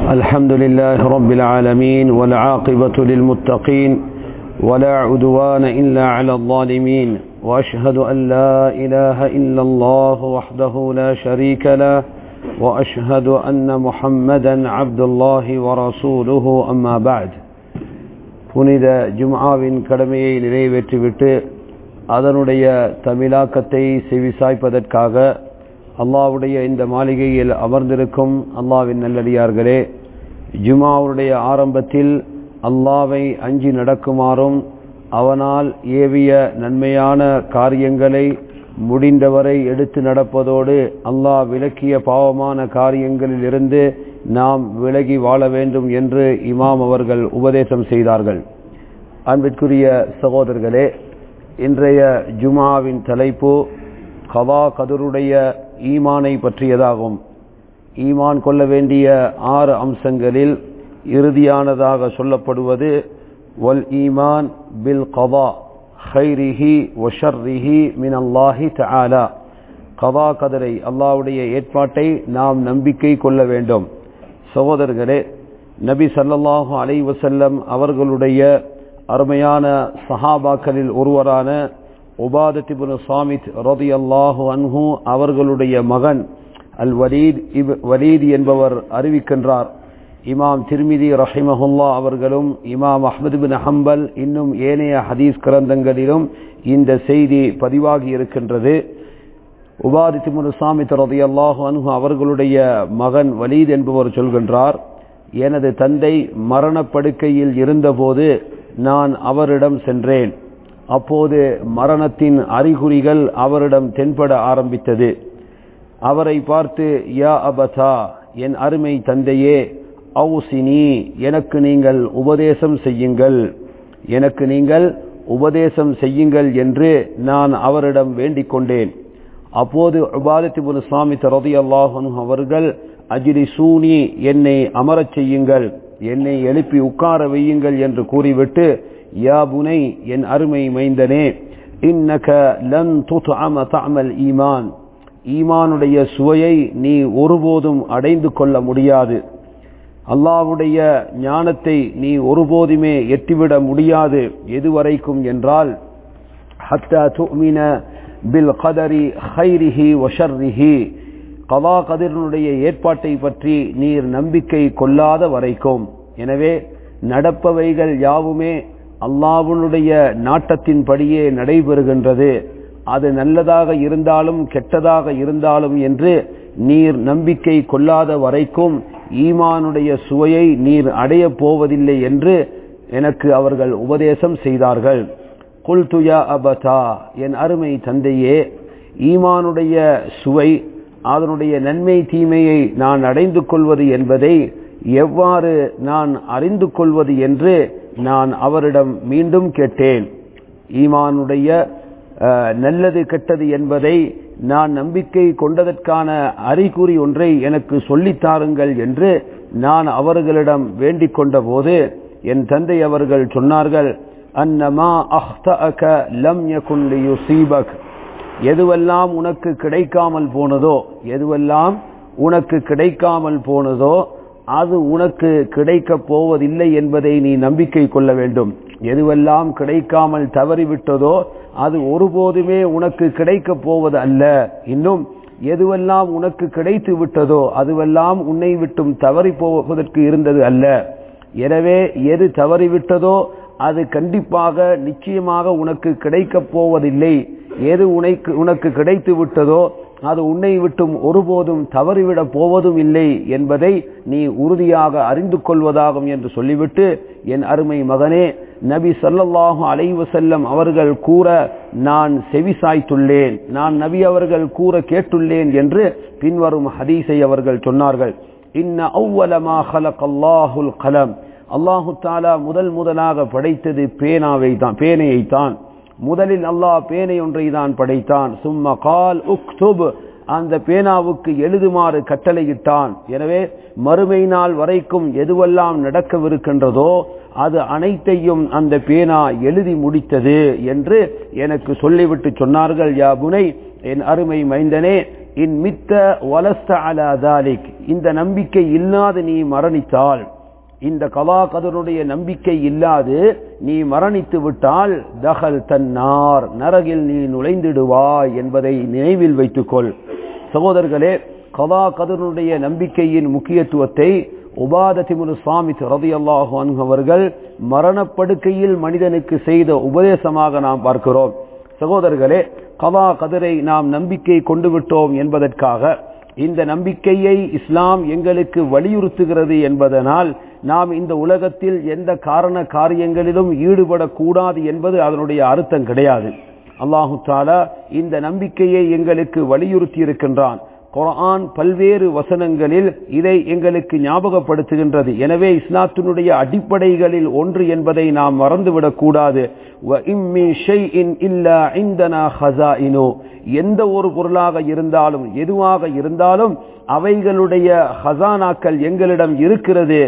الحمد لله رب العالمين والعاقبة للمتقين ولا عدوان إلا على الظالمين وأشهد أن لا إله إلا الله وحده لا شريك له وأشهد أن محمدا عبد الله ورسوله أما بعد புனித ஜும்ஆவின் கடமையை நிறைவேற்றிவிட்டு அதனுடைய தமிழாக்கத்தை செவிசாய்ப்பதற்காக அல்லாவுடைய இந்த மாளிகையில் அமர்ந்திருக்கும் அல்லாவின் நல்லடியார்களே ஜுமாவுடைய ஆரம்பத்தில் அல்லாவை அஞ்சி நடக்குமாறும் அவனால் ஏவிய நன்மையான காரியங்களை முடிந்தவரை எடுத்து நடப்பதோடு அல்லாஹ் விலக்கிய பாவமான காரியங்களில் இருந்து நாம் விலகி வாழ வேண்டும் என்று இமாம் அவர்கள் உபதேசம் செய்தார்கள் அன்பிற்குரிய சகோதரர்களே இன்றைய ஜுமாவின் தலைப்பு கவா கதருடைய ஈமானை பற்றியதாகும் ஈமான் கொள்ள வேண்டிய ஆறு அம்சங்களில் இறுதியானதாக சொல்லப்படுவது வல் ஈமான் பில் கவா ஹைரிஹி ஒஷர்ரிஹி மின் அல்லாஹி தஆலா கவா கதரை அல்லாவுடைய ஏற்பாட்டை நாம் நம்பிக்கை கொள்ள வேண்டும் சகோதரர்களே நபி சல்லல்லாஹு அலை வசல்லம் அவர்களுடைய அருமையான சஹாபாக்களில் ஒருவரான உபாதத்திபுன் சாமித் ரதி அல்லாஹு அன்ஹு அவர்களுடைய மகன் அல் வலீத் இப் வலீத் என்பவர் அறிவிக்கின்றார் இமாம் திருமிதி ரஹிமஹுல்லா அவர்களும் இமாம் அஹமது பின் ஹம்பல் இன்னும் ஏனைய ஹதீஸ் கிரந்தங்களிலும் இந்த செய்தி பதிவாகி இருக்கின்றது உபாதித்திமுரு சாமித் ரதி அல்லாஹு அன்ஹு அவர்களுடைய மகன் வலீத் என்பவர் சொல்கின்றார் எனது தந்தை மரணப்படுக்கையில் இருந்தபோது நான் அவரிடம் சென்றேன் அப்போது மரணத்தின் அறிகுறிகள் அவரிடம் தென்பட ஆரம்பித்தது அவரை பார்த்து யா அபதா என் அருமை தந்தையே அவுசினி எனக்கு நீங்கள் உபதேசம் செய்யுங்கள் எனக்கு நீங்கள் உபதேசம் செய்யுங்கள் என்று நான் அவரிடம் வேண்டிக் கொண்டேன் அப்போது உபாதத்திபுன் சுவாமி தரதி அல்லாஹன் அவர்கள் அஜிரி சூனி என்னை அமரச் செய்யுங்கள் என்னை எழுப்பி உட்கார வையுங்கள் என்று கூறிவிட்டு யா புனை என் அருமை மைந்தனே இன்னக லன் துத்அம தஅமல் ஈமான் ஈமானுடைய சுவையை நீ ஒருபோதும் அடைந்து கொள்ள முடியாது அல்லாவுடைய ஞானத்தை நீ ஒருபோதுமே எட்டிவிட முடியாது எதுவரைக்கும் என்றால் ஹத்தா துமின பில் கதரி ஹைரிஹி ஒஷர்ரிஹி கவா கதிரனுடைய ஏற்பாட்டை பற்றி நீர் நம்பிக்கை கொள்ளாத வரைக்கும் எனவே நடப்பவைகள் யாவுமே அல்லாவுடைய நாட்டத்தின்படியே நடைபெறுகின்றது அது நல்லதாக இருந்தாலும் கெட்டதாக இருந்தாலும் என்று நீர் நம்பிக்கை கொள்ளாத வரைக்கும் ஈமானுடைய சுவையை நீர் அடையப் போவதில்லை என்று எனக்கு அவர்கள் உபதேசம் செய்தார்கள் குல்துயா அபதா என் அருமை தந்தையே ஈமானுடைய சுவை அதனுடைய நன்மை தீமையை நான் அடைந்து கொள்வது என்பதை எவ்வாறு நான் அறிந்து கொள்வது என்று நான் அவரிடம் மீண்டும் கேட்டேன் ஈமானுடைய நல்லது கெட்டது என்பதை நான் நம்பிக்கை கொண்டதற்கான அறிகுறி ஒன்றை எனக்கு சொல்லித்தாருங்கள் என்று நான் அவர்களிடம் வேண்டிக் கொண்ட போது என் தந்தை அவர்கள் சொன்னார்கள் அன்னமா அஹ்தஅக லம் யகுன் லியுஸீபக் எதுவெல்லாம் உனக்கு கிடைக்காமல் போனதோ எதுவெல்லாம் உனக்கு கிடைக்காமல் போனதோ அது உனக்கு கிடைக்கப் போவதில்லை என்பதை நீ நம்பிக்கை கொள்ள வேண்டும் எதுவெல்லாம் கிடைக்காமல் தவறிவிட்டதோ அது ஒருபோதுமே உனக்கு கிடைக்கப் போவது அல்ல இன்னும் எதுவெல்லாம் உனக்கு கிடைத்து விட்டதோ அதுவெல்லாம் உன்னை விட்டும் தவறி போவதற்கு இருந்தது அல்ல எனவே எது தவறிவிட்டதோ அது கண்டிப்பாக நிச்சயமாக உனக்கு கிடைக்கப் போவதில்லை எது உனக்கு உனக்கு கிடைத்து விட்டதோ அது உன்னை விட்டும் ஒருபோதும் தவறிவிடப் போவதும் இல்லை என்பதை நீ உறுதியாக அறிந்து கொள்வதாகும் என்று சொல்லிவிட்டு என் அருமை மகனே நபி சல்லல்லாஹு அலைவு செல்லம் அவர்கள் கூற நான் செவிசாய்த்துள்ளேன் நான் நபி அவர்கள் கூற கேட்டுள்ளேன் என்று பின்வரும் ஹதீஸை அவர்கள் சொன்னார்கள் இன்ன அவ்வலமா ஹலக் அல்லாஹுல் கலம் அல்லாஹு தாலா முதல் முதலாக படைத்தது பேனாவை தான் பேனையை தான் முதலில் அல்லாஹ் பேனை ஒன்றை தான் படைத்தான் சும்மா கால் உக்துப் அந்த பேனாவுக்கு எழுதுமாறு கட்டளையிட்டான் எனவே மறுமை நாள் வரைக்கும் எதுவெல்லாம் நடக்கவிருக்கின்றதோ அது அனைத்தையும் அந்த பேனா எழுதி முடித்தது என்று எனக்கு சொல்லிவிட்டு சொன்னார்கள் யா புனை என் அருமை மைந்தனே இன் மித்த வலஸ்த அலா தாலிக் இந்த நம்பிக்கை இல்லாது நீ மரணித்தால் இந்த கலா கதருடைய நம்பிக்கை இல்லாது நீ மரணித்து விட்டால் தகல் தன்னார் நரகில் நீ நுழைந்திடுவாய் என்பதை நினைவில் வைத்துக்கொள் சகோதரர்களே கலா கதருடைய நம்பிக்கையின் முக்கியத்துவத்தை உபாதத்திமுரு சுவாமி ரதி அல்லாஹு அவர்கள் மரணப்படுக்கையில் மனிதனுக்கு செய்த உபதேசமாக நாம் பார்க்கிறோம் சகோதரர்களே கலா கதிரை நாம் நம்பிக்கை கொண்டு விட்டோம் என்பதற்காக இந்த நம்பிக்கையை இஸ்லாம் எங்களுக்கு வலியுறுத்துகிறது என்பதனால் நாம் இந்த உலகத்தில் எந்த காரண காரியங்களிலும் ஈடுபடக்கூடாது என்பது அதனுடைய அர்த்தம் கிடையாது அல்லாஹு தாலா இந்த நம்பிக்கையை எங்களுக்கு வலியுறுத்தி இருக்கின்றான் குரான் பல்வேறு வசனங்களில் இதை எங்களுக்கு ஞாபகப்படுத்துகின்றது எனவே இஸ்லாத்தினுடைய அடிப்படைகளில் ஒன்று என்பதை நாம் மறந்துவிடக் கூடாது எந்த ஒரு பொருளாக இருந்தாலும் எதுவாக இருந்தாலும் அவைகளுடைய ஹசானாக்கள் எங்களிடம் இருக்கிறது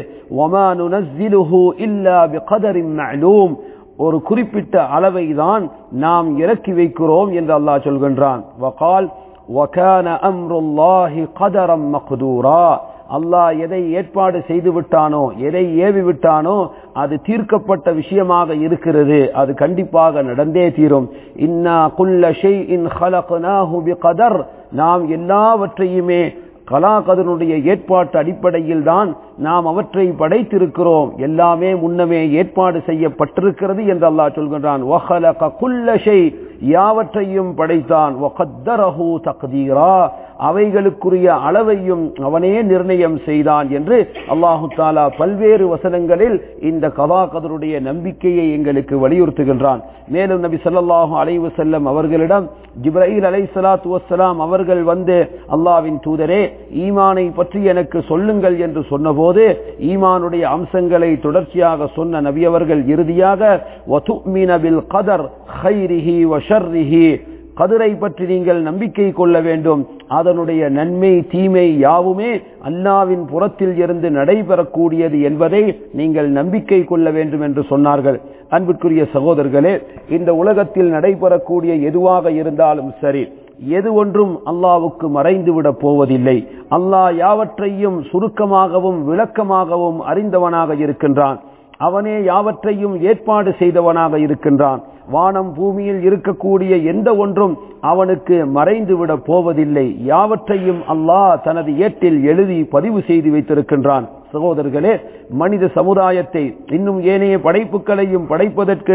ஒரு குறிப்பிட்ட அளவை தான் நாம் இறக்கி வைக்கிறோம் என்று அல்லாஹ் சொல்கின்றான் வகால் وَكَانَ أَمْرُ اللَّهِ قَدَرًا مَقْدُورًا அல்லாஹ் எதை ஏற்பாடு செய்து விட்டானோ எதை ஏவி விட்டானோ அது தீர்க்கப்பட்ட விஷயமாக இருக்கிறது அது கண்டிப்பாக நடந்தே தீரும் இன்னா குல்ல ஷைஇன் خلقناه بقدر நாம் எல்லாவற்றையுமே கலாகதனுடைய ஏற்பாட்டு அடிப்படையில் தான் நாம் அவற்றை படைத்திருக்கிறோம் எல்லாமே முன்னமே ஏற்பாடு செய்யப்பட்டிருக்கிறது என்று அல்லாஹ் சொல்கின்றான் யாவற்றையும் படைத்தான் அவைகளுக்குரிய அளவையும் அவனே நிர்ணயம் செய்தான் என்று அல்லாஹு தாலா பல்வேறு வசனங்களில் இந்த கதாகதருடைய நம்பிக்கையை எங்களுக்கு வலியுறுத்துகின்றான் மேலும் நபி சொல்லாஹு அலைவு செல்லம் அவர்களிடம் ஜிப்ரஹீல் அலை சலாத்து வசலாம் அவர்கள் வந்து அல்லாவின் தூதரே ஈமானை பற்றி எனக்கு சொல்லுங்கள் என்று சொன்னபோது ஈமானுடைய அம்சங்களை தொடர்ச்சியாக சொன்ன நபி அவர்கள் இறுதியாக கதர் ஹைரிஹி வஷர்ரிஹி கதிரை பற்றி நீங்கள் நம்பிக்கை கொள்ள வேண்டும் அதனுடைய நன்மை தீமை யாவுமே அல்லாவின் புறத்தில் இருந்து நடைபெறக்கூடியது என்பதை நீங்கள் நம்பிக்கை கொள்ள வேண்டும் என்று சொன்னார்கள் அன்பிற்குரிய சகோதரர்களே இந்த உலகத்தில் நடைபெறக்கூடிய எதுவாக இருந்தாலும் சரி எது ஒன்றும் அல்லாவுக்கு மறைந்துவிடப் போவதில்லை அல்லாஹ் யாவற்றையும் சுருக்கமாகவும் விளக்கமாகவும் அறிந்தவனாக இருக்கின்றான் அவனே யாவற்றையும் ஏற்பாடு செய்தவனாக இருக்கின்றான் வானம் பூமியில் இருக்கக்கூடிய எந்த ஒன்றும் அவனுக்கு மறைந்துவிட போவதில்லை யாவற்றையும் அல்லாஹ் தனது ஏட்டில் எழுதி பதிவு செய்து வைத்திருக்கின்றான் சகோதரர்களே மனித சமுதாயத்தை இன்னும் ஏனைய படைப்புகளையும் படைப்பதற்கு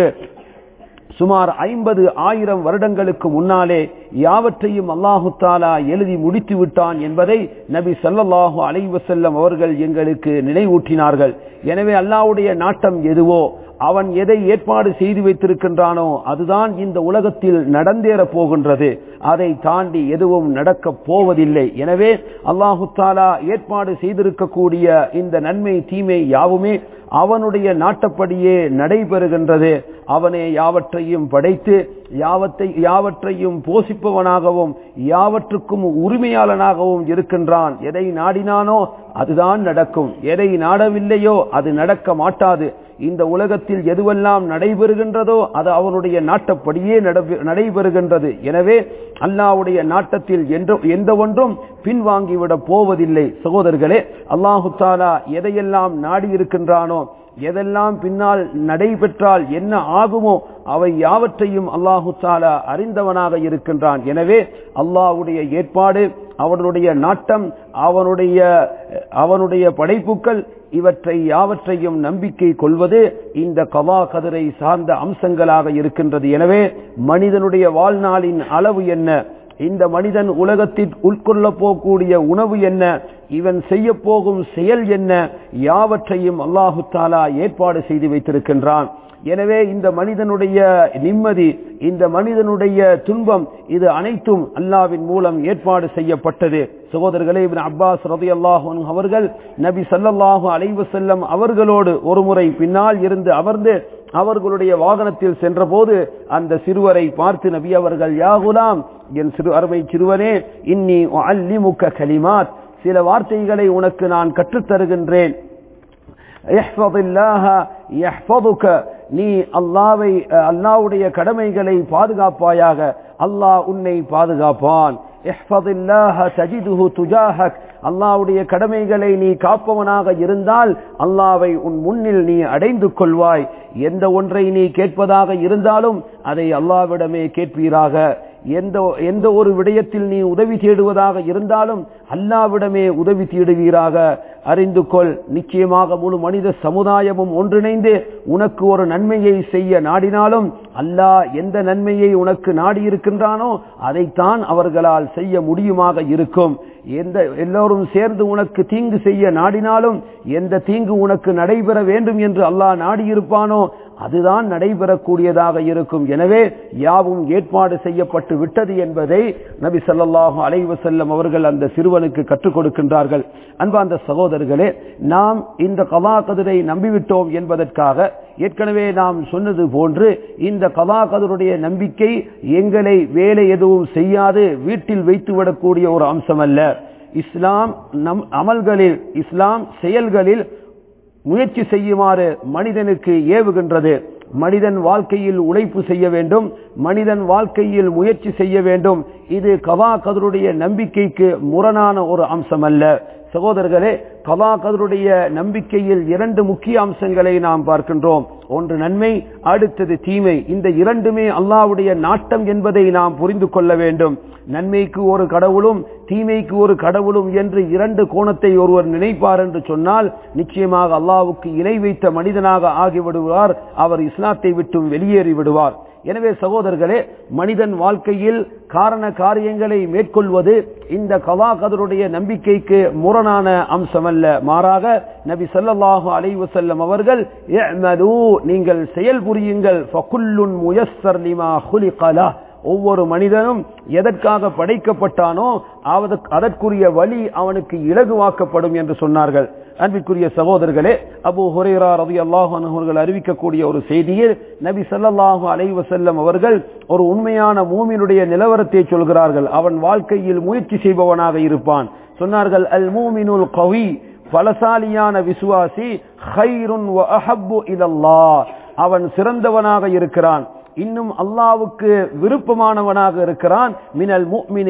சுமார் ஐம்பது ஆயிரம் வருடங்களுக்கு முன்னாலே யாவற்றையும் அல்லாஹு தாலா எழுதி முடித்து விட்டான் என்பதை நபி சல்லல்லாஹு அலைவசல்லம் அவர்கள் எங்களுக்கு நினைவூட்டினார்கள் எனவே அல்லாவுடைய நாட்டம் எதுவோ அவன் எதை ஏற்பாடு செய்து வைத்திருக்கின்றானோ அதுதான் இந்த உலகத்தில் நடந்தேற போகின்றது அதை தாண்டி எதுவும் நடக்கப் போவதில்லை எனவே அல்லாஹு தாலா ஏற்பாடு செய்திருக்கக்கூடிய இந்த நன்மை தீமை யாவுமே அவனுடைய நாட்டப்படியே நடைபெறுகின்றது அவனே யாவற்றையும் படைத்து யாவத்தை யாவற்றையும் போஷிப்பவனாகவும் யாவற்றுக்கும் உரிமையாளனாகவும் இருக்கின்றான் எதை நாடினானோ அதுதான் நடக்கும் எதை நாடவில்லையோ அது நடக்க மாட்டாது இந்த உலகத்தில் எதுவெல்லாம் நடைபெறுகின்றதோ அது அவனுடைய நாட்டப்படியே நடைபெறுகின்றது எனவே அல்லாவுடைய நாட்டத்தில் எந்த ஒன்றும் பின்வாங்கிவிடப் போவதில்லை சகோதரர்களே அல்லாஹு தாலா எதையெல்லாம் நாடி இருக்கின்றானோ எதெல்லாம் பின்னால் நடைபெற்றால் என்ன ஆகுமோ அவை யாவற்றையும் அல்லாஹு தாலா அறிந்தவனாக இருக்கின்றான் எனவே அல்லாஹுடைய ஏற்பாடு அவனுடைய நாட்டம் அவனுடைய அவனுடைய படைப்புகள் இவற்றை யாவற்றையும் நம்பிக்கை கொள்வது இந்த கவா கதிரை சார்ந்த அம்சங்களாக இருக்கின்றது எனவே மனிதனுடைய வாழ்நாளின் அளவு என்ன இந்த மனிதன் உலகத்தில் உட்கொள்ள போகக்கூடிய உணவு என்ன இவன் செய்ய போகும் செயல் என்ன யாவற்றையும் அல்லாஹு தாலா ஏற்பாடு செய்து வைத்திருக்கின்றான் எனவே இந்த மனிதனுடைய நிம்மதி இந்த மனிதனுடைய துன்பம் இது அனைத்தும் அல்லாவின் மூலம் ஏற்பாடு செய்யப்பட்டது சகோதரர்களே இவன் அப்பாஸ் ரதி அல்லாஹு அவர்கள் நபி சல்லல்லாஹு அலைவு செல்லம் அவர்களோடு ஒரு முறை பின்னால் இருந்து அமர்ந்து அவர்களுடைய வாகனத்தில் சென்றபோது அந்த சிறுவரை பார்த்து நபி அவர்கள் யாகுலாம் என் சிறு அருமை சிறுவனே இன்னி அல்லிமுக்க கலிமாத் சில வார்த்தைகளை உனக்கு நான் கற்றுத்தருகின்றேன் நீ அல்லாவை அல்லாவுடைய கடமைகளை பாதுகாப்பாயாக அல்லாஹ் உன்னை பாதுகாப்பான் இஹ்ஃபதில்லாஹ தஜிதுஹு துஜாஹக் அல்லாஹ்வுடைய கடமைகளை நீ காப்பவனாக இருந்தால் அல்லாவை உன் முன்னில் நீ அடைந்து கொள்வாய் எந்த ஒன்றை நீ கேட்பதாக இருந்தாலும் அதை அல்லாவிடமே கேட்பீராக எந்த எந்த ஒரு விடயத்தில் நீ உதவி தேடுவதாக இருந்தாலும் அல்லாவிடமே உதவி தேடுவீராக அறிந்து கொள் நிச்சயமாக முழு மனித சமுதாயமும் ஒன்றிணைந்து உனக்கு ஒரு நன்மையை செய்ய நாடினாலும் அல்லாஹ் எந்த நன்மையை உனக்கு நாடி இருக்கின்றானோ அதைத்தான் அவர்களால் செய்ய முடியுமாக இருக்கும் எந்த எல்லோரும் சேர்ந்து உனக்கு தீங்கு செய்ய நாடினாலும் எந்த தீங்கு உனக்கு நடைபெற வேண்டும் என்று அல்லாஹ் நாடியிருப்பானோ அதுதான் நடைபெறக்கூடியதாக இருக்கும் எனவே யாவும் ஏற்பாடு செய்யப்பட்டு விட்டது என்பதை நபி ஸல்லல்லாஹு அலைஹி வஸல்லம் அவர்கள் அந்த சிறுவனுக்கு கற்றுக் கொடுக்கின்றார்கள் அன்பார்ந்த சகோதரர்களே நாம் இந்த கலா கதிரை நம்பிவிட்டோம் என்பதற்காக ஏற்கனவே நாம் சொன்னது போன்று இந்த கலா கதிருடைய நம்பிக்கை எங்களை வேலை எதுவும் செய்யாது வீட்டில் வைத்துவிடக்கூடிய ஒரு அம்சம் அல்ல இஸ்லாம் நம் அமல்களில் இஸ்லாம் செயல்களில் முயற்சி செய்யுமாறு மனிதனுக்கு ஏவுகின்றது மனிதன் வாழ்க்கையில் உழைப்பு செய்ய வேண்டும் மனிதன் வாழ்க்கையில் முயற்சி செய்ய வேண்டும் இது கவா கதருடைய நம்பிக்கைக்கு முரணான ஒரு அம்சம் அல்ல சகோதரர்களே கவா கதருடைய நம்பிக்கையில் இரண்டு முக்கிய அம்சங்களை நாம் பார்க்கின்றோம் ஒன்று நன்மை அடுத்தது தீமை இந்த இரண்டுமே அல்லாவுடைய நாட்டம் என்பதை நாம் புரிந்து கொள்ள வேண்டும் நன்மைக்கு ஒரு கடவுளும் தீமைக்கு ஒரு கடவுளும் என்று இரண்டு கோணத்தை ஒருவர் நினைப்பார் என்று சொன்னால் நிச்சயமாக அல்லாவுக்கு இணை வைத்த மனிதனாக ஆகிவிடுவார் அவர் இஸ்லாத்தை விட்டும் வெளியேறி விடுவார் எனவே சகோதரர்களே மனிதன் வாழ்க்கையில் காரண காரியங்களை மேற்கொள்வது இந்த கவா கதருடைய நம்பிக்கைக்கு முரணான அம்சம் அல்ல மாறாக நபி ஸல்லல்லாஹு அலைஹி வஸல்லம் அவர்கள் இஅ்மலூ நீங்கள் செயல்புரியுங்கள் ஃபகுல்லுன் முயஸ்ஸர் லிமா ஹுலிகலா ஒவ்வொரு மனிதனும் எதற்காக படைக்கப்பட்டானோ அதற்குரிய வழி அவனுக்கு இலகுவாக்கப்படும் என்று சொன்னார்கள் அன்பிற்குரிய சகோதரர்களே அபு ஹுரேரா ரவி அல்லாஹு அவர்கள் அறிவிக்கக்கூடிய ஒரு செய்தியில் நபி சல்லாஹூ அலைவசல்லம் அவர்கள் ஒரு உண்மையான மூமினுடைய நிலவரத்தை சொல்கிறார்கள் அவன் வாழ்க்கையில் முயற்சி செய்பவனாக இருப்பான் சொன்னார்கள் அல் மூமினுல் கவி பலசாலியான விசுவாசி ஹைருன் அஹப்பு இதல்லா அவன் சிறந்தவனாக இருக்கிறான் இன்னும் அல்லாவுக்கு விருப்பமானவனாக இருக்கிறான் மினல் முக்மின்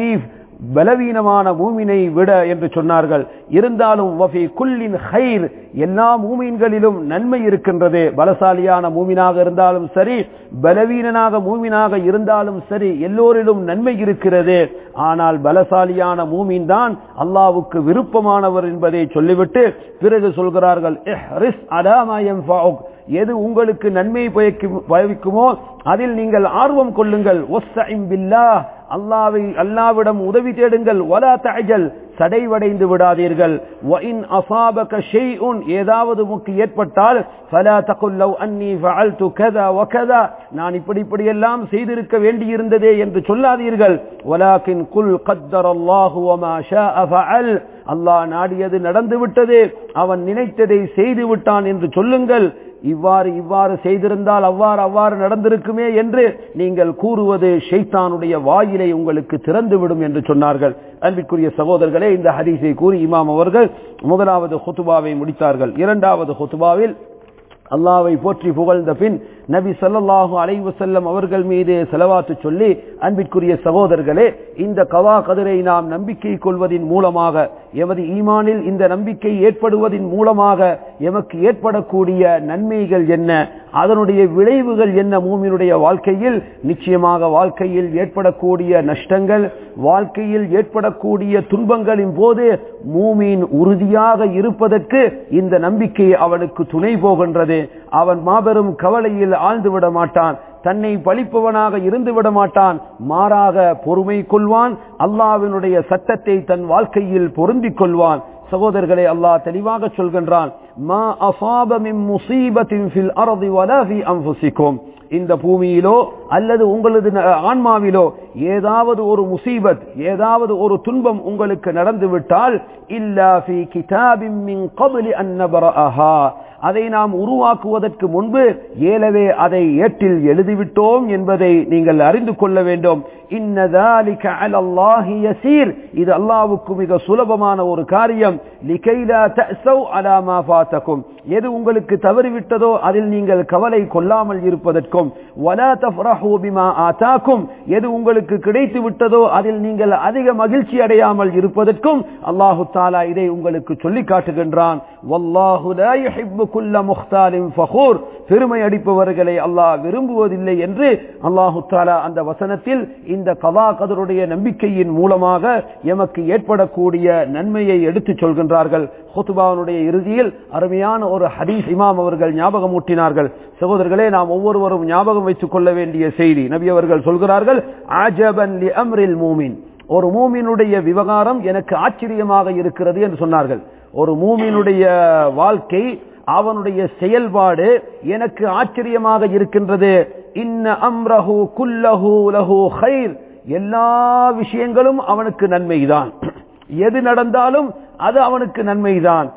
பலவீனமான மூமினை விட என்று சொன்னார்கள் இருந்தாலும் வஃபி குல்லின் ஹைர் எல்லா மூமீன்களிலும் நன்மை இருக்கின்றது பலசாலியான மூமினாக இருந்தாலும் சரி பலவீனனாக மூமினாக இருந்தாலும் சரி எல்லோரிலும் நன்மை இருக்கிறது ஆனால் பலசாலியான மூமின் தான் அல்லாவுக்கு விருப்பமானவர் என்பதை சொல்லிவிட்டு பிறகு சொல்கிறார்கள் எது உங்களுக்கு நன்மை பயக்குமோ அதில் நீங்கள் ஆர்வம் கொள்ளுங்கள் அல்லாவை அல்லாவிடம் உதவி தேடுங்கள் வலா தஜல் சடைவடைந்து விடாதீர்கள் ஏதாவது முக்கு ஏற்பட்டால் நான் இப்படி இப்படி எல்லாம் செய்திருக்க வேண்டியிருந்ததே என்று சொல்லாதீர்கள் அல்லாஹ் நாடியது நடந்து விட்டது அவன் நினைத்ததை செய்து விட்டான் என்று சொல்லுங்கள் இவ்வாறு இவ்வாறு செய்திருந்தால் அவ்வாறு அவ்வாறு நடந்திருக்குமே என்று நீங்கள் கூறுவது ஷெய்தானுடைய வாயிலை உங்களுக்கு திறந்துவிடும் என்று சொன்னார்கள் அன்பிற்குரிய சகோதரர்களே இந்த ஹதீஸை கூறி இமாம் அவர்கள் முதலாவது ஹுத்துபாவை முடித்தார்கள் இரண்டாவது ஹுத்துபாவில் அல்லாவை போற்றி புகழ்ந்த பின் நபி சல்லாஹு அலைவு செல்லம் அவர்கள் மீது செலவாத்து சொல்லி அன்பிற்குரிய சகோதரர்களே இந்த கவா கதிரை நாம் நம்பிக்கை கொள்வதின் மூலமாக எமது ஈமானில் இந்த நம்பிக்கை ஏற்படுவதின் மூலமாக எமக்கு ஏற்படக்கூடிய நன்மைகள் என்ன அதனுடைய விளைவுகள் என்ன மூமினுடைய வாழ்க்கையில் நிச்சயமாக வாழ்க்கையில் ஏற்படக்கூடிய நஷ்டங்கள் வாழ்க்கையில் ஏற்படக்கூடிய துன்பங்களின் போது மூமின் உறுதியாக இருப்பதற்கு இந்த நம்பிக்கை அவனுக்கு துணை போகின்றது அவன் மாபெரும் கவலையில் ஆழ்ந்து விட மாட்டான் தன்னை பழிப்பவனாக இருந்து விட மாட்டான் மாறாக பொறுமை கொள்வான் அல்லாவினுடைய சட்டத்தை தன் வாழ்க்கையில் பொருந்திக் கொள்வான் சகோதரர்களை அல்லாஹ் தெளிவாக சொல்கின்றான் மா அசாப மின் முசீபத்தின் ஃபில் அர்தி வலா ஃபி அன்ஃபுசிக்கும் இந்த பூமியிலோ அல்லது உங்களது ஆன்மாவிலோ ஏதாவது ஒரு முசீபத் ஏதாவது ஒரு துன்பம் உங்களுக்கு நடந்து விட்டால் இல்லா ஃபி கிதாபின் மின் கப்லி அன் நபரஹா அதை நாம் உருவாக்குவதற்கு முன்பு ஏலவே அதை ஏட்டில் எழுதிவிட்டோம் என்பதை நீங்கள் அறிந்து கொள்ள வேண்டும் இது அல்லாவுக்கு மிக சுலபமான ஒரு காரியம் எது உங்களுக்கு தவறிவிட்டதோ அதில் நீங்கள் கவலை கொள்ளாமல் இருப்பதற்கும் வலா தஃப்ரஹூ பிமா ஆதாக்கும் எது உங்களுக்கு கிடைத்து விட்டதோ அதில் நீங்கள் அதிக மகிழ்ச்சி அடையாமல் இருப்பதற்கும் அல்லாஹு தாலா இதை உங்களுக்கு சொல்லி காட்டுகின்றான் வல்லாஹு லா யுஹிப்பு குல்ல முஹ்தாலின் ஃபகூர் பெருமை அடிப்பவர்களை அல்லாஹ் விரும்புவதில்லை என்று அல்லாஹு தாலா அந்த வசனத்தில் இந்த கதா கதருடைய நம்பிக்கையின் மூலமாக எமக்கு ஏற்படக்கூடிய நன்மையை எடுத்துச் சொல்கின்றார்கள் ஹுத்துபாவனுடைய இறுதியில் அருமையான ஒரு ஹதீஸ் இமாம் அவர்கள் ஞாபகம் ஊட்டினார்கள் சகோதரர்களே நாம் ஒவ்வொருவரும் ஞாபகம் வைத்துக் கொள்ள வேண்டிய செய்தி நபி அவர்கள் சொல்கிறார்கள் ஆஜபன் லி அம்ரில் மூமின் ஒரு மூமினுடைய விவகாரம் எனக்கு ஆச்சரியமாக இருக்கிறது என்று சொன்னார்கள் ஒரு மூமினுடைய வாழ்க்கை அவனுடைய செயல்பாடு எனக்கு ஆச்சரியமாக இருக்கின்றது இன்ன அம்ரஹு குல்லஹு லஹு ஹைர் எல்லா விஷயங்களும் அவனுக்கு நன்மைதான் எது நடந்தாலும் அது அவனுக்கு நன்மைதான்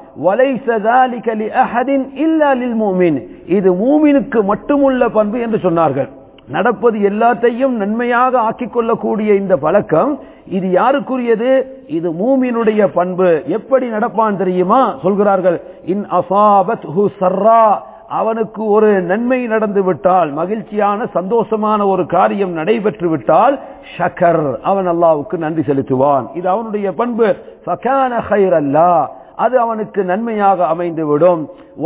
இது மூமினுக்கு மட்டுமுள்ள பண்பு என்று சொன்னார்கள் நடப்பது எல்லாத்தையும் நன்மையாக ஆக்கிக் கொள்ளக்கூடிய இந்த பழக்கம் இது யாருக்குரியது இது மூமினுடைய பண்பு எப்படி நடப்பான் தெரியுமா சொல்கிறார்கள் இன் அசாபத் சர்ரா அவனுக்கு ஒரு நன்மை நடந்து விட்டால் மகிழ்ச்சியான சந்தோஷமான ஒரு காரியம் நடைபெற்று விட்டால் ஷக்கர் அவன் அல்லாவுக்கு நன்றி செலுத்துவான் இது அவனுடைய பண்பு அல்லா அது அவனுக்கு நன்மையாக அமைந்துவிடும்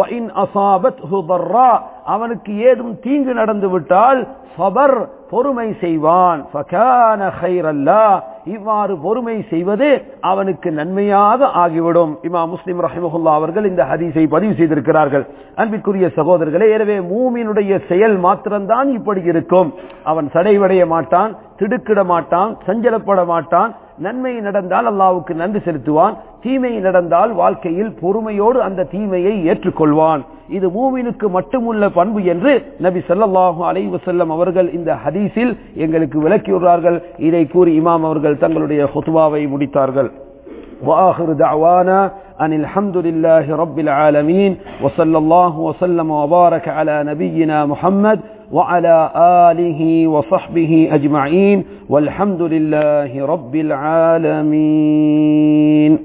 அவனுக்கு ஏதும் தீங்கு நடந்து விட்டால் சபர் பொறுமை செய்வான் இவ்வாறு பொறுமை செய்வது அவனுக்கு நன்மையாக ஆகிவிடும் இமா முஸ்லிம் ரஹிமஹுல்லா அவர்கள் இந்த ஹதீஸை பதிவு செய்திருக்கிறார்கள் அன்பிற்குரிய சகோதரர்களே எனவே மூமியினுடைய செயல் மாத்திரம்தான் இப்படி இருக்கும் அவன் சடைவடைய மாட்டான் திடுக்கிட மாட்டான் சஞ்சலப்பட மாட்டான் நன்மை நடந்தால் அல்லாவுக்கு நன்றி செலுத்துவான் தீமை நடந்தால் வாழ்க்கையில் பொறுமையோடு அந்த தீமையை ஏற்றுக்கொள்வான் இது மூமினுக்கு மட்டுமுள்ள பண்பு என்று நபி ஸல்லல்லாஹு அலைஹி வஸல்லம் அவர்கள் இந்த ஹதீஸில் எங்களுக்கு விளக்கியுள்ளார்கள் இதை கூறி இமாம் அவர்கள் தங்களுடைய ஹுத்பாவை முடித்தார்கள் وآخر دعوانا أن الحمد لله رب العالمين وصلى الله وسلم وبارك على نبينا محمد وعلى آله وصحبه أجمعين والحمد لله رب العالمين